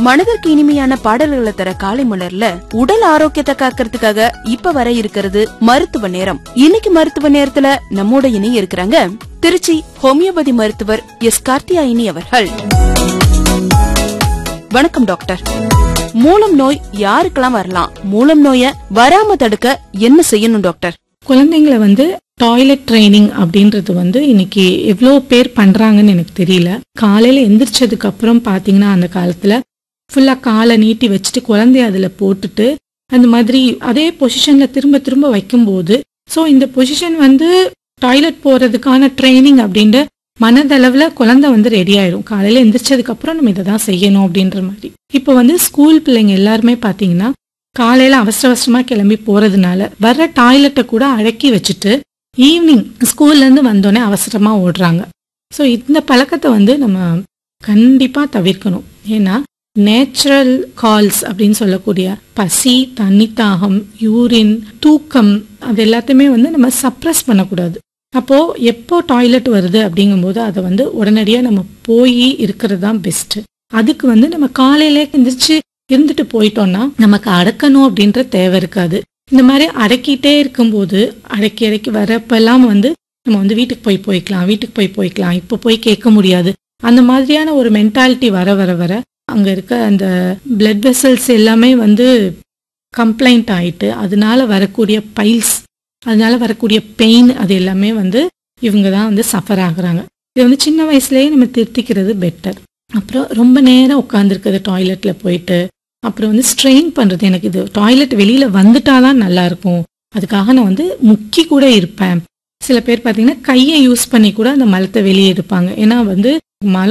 மனதிற்கு இனிமையான பாடல்களை தர காலை மலர்ல உடல் ஆரோக்கியத்தை காக்கிறதுக்காக இப்ப வர இருக்கிறது மருத்துவ நேரம் இன்னைக்கு மருத்துவ நேரத்துல நம்மோட இணைய இருக்கிறாங்க திருச்சி ஹோமியோபதி மருத்துவர் எஸ் கார்த்தியாயினி அவர்கள் வணக்கம் டாக்டர் மூலம் நோய் யாருக்கெல்லாம் வரலாம் மூலம் நோய வராம தடுக்க என்ன செய்யணும் டாக்டர் குழந்தைங்களை வந்து டாய்லெட் ட்ரைனிங் அப்படின்றது வந்து இன்னைக்கு எவ்வளோ பேர் பண்றாங்கன்னு எனக்கு தெரியல காலையில எந்திரிச்சதுக்கு அப்புறம் பாத்தீங்கன்னா அந்த காலத்துல ஃபுல்லா காலை நீட்டி வச்சுட்டு குழந்தைய அதுல போட்டுட்டு அந்த மாதிரி அதே பொசிஷன்ல திரும்ப திரும்ப வைக்கும்போது ஸோ இந்த பொசிஷன் வந்து டாய்லெட் போறதுக்கான ட்ரைனிங் அப்படின்ற மனதளவுல குழந்தை வந்து ரெடி ஆயிடும் காலையில எந்திரிச்சதுக்கு அப்புறம் நம்ம இதை தான் செய்யணும் அப்படின்ற மாதிரி இப்போ வந்து ஸ்கூல் பிள்ளைங்க எல்லாருமே பாத்தீங்கன்னா காலையில அவசர அவசரமா கிளம்பி போறதுனால வர்ற டாய்லெட்டை கூட அடக்கி வச்சுட்டு ஈவினிங் ஸ்கூல்ல இருந்து வந்தோடனே அவசரமா ஓடுறாங்க ஸோ இந்த பழக்கத்தை வந்து நம்ம கண்டிப்பா தவிர்க்கணும் ஏன்னா நேச்சுரல் கால்ஸ் அப்படின்னு சொல்லக்கூடிய பசி தண்ணி தாகம் யூரின் தூக்கம் அது எல்லாத்தையுமே வந்து நம்ம சப்ரஸ் பண்ணக்கூடாது அப்போ எப்போ டாய்லெட் வருது அப்படிங்கும்போது அதை வந்து உடனடியாக நம்ம போய் இருக்கிறது தான் பெஸ்ட் அதுக்கு வந்து நம்ம காலையிலே எந்திரிச்சு இருந்துட்டு போயிட்டோம்னா நமக்கு அடக்கணும் அப்படின்ற தேவை இருக்காது இந்த மாதிரி அடக்கிட்டே இருக்கும்போது அடக்கி அடக்கி வரப்பெல்லாம் வந்து நம்ம வந்து வீட்டுக்கு போய் போய்க்கலாம் வீட்டுக்கு போய் போய்க்கலாம் இப்போ போய் கேட்க முடியாது அந்த மாதிரியான ஒரு மென்டாலிட்டி வர வர வர அங்க இருக்க அந்த பிளட் வெசல்ஸ் எல்லாமே வந்து கம்ப்ளைண்ட் ஆயிட்டு அதனால வரக்கூடிய பைல்ஸ் அதனால வரக்கூடிய பெயின் அது எல்லாமே வந்து இவங்க தான் வந்து சஃபர் ஆகுறாங்க இது வந்து சின்ன வயசுலயே நம்ம திருத்திக்கிறது பெட்டர் அப்புறம் ரொம்ப நேரம் உட்காந்துருக்குது டாய்லெட்ல போயிட்டு அப்புறம் வந்து ஸ்ட்ரெயின் பண்றது எனக்கு இது டாய்லெட் வெளியில வந்துட்டாதான் நல்லா இருக்கும் அதுக்காக நான் வந்து முக்கி கூட இருப்பேன் சில பேர் பார்த்தீங்கன்னா கையை யூஸ் பண்ணி கூட அந்த மலத்தை வெளியே எடுப்பாங்க ஏன்னா வந்து மலம்